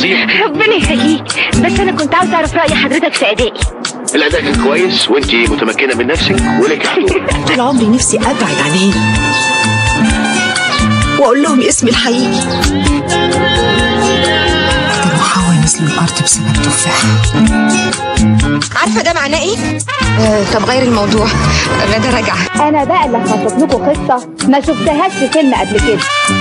فظيع ربنا يخليك بس انا كنت عاوز اعرف راي حضرتك في ادائي الاداء كان كويس وانت متمكنه من نفسك ولك حضور طول عمري نفسي ابعد عن هنا واقول لهم اسمي الحقيقي ادم وحواء نزلوا الارض بسبب تفاح عارفه ده معناه ايه؟ آه طب غير الموضوع غدا راجعه انا بقى اللي هخطط لكم قصه ما شفتهاش في فيلم قبل كده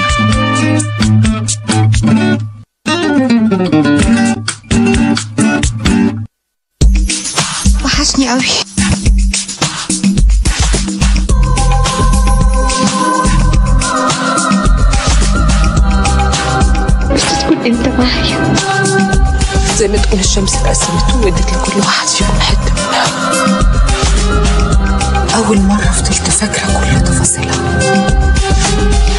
وحشني قوي بس تكون انت معايا زي ما تكون الشمس اتقسمت وادت لكل واحد فيكم حته منها اول مره فضلت فاكره كل تفاصيلها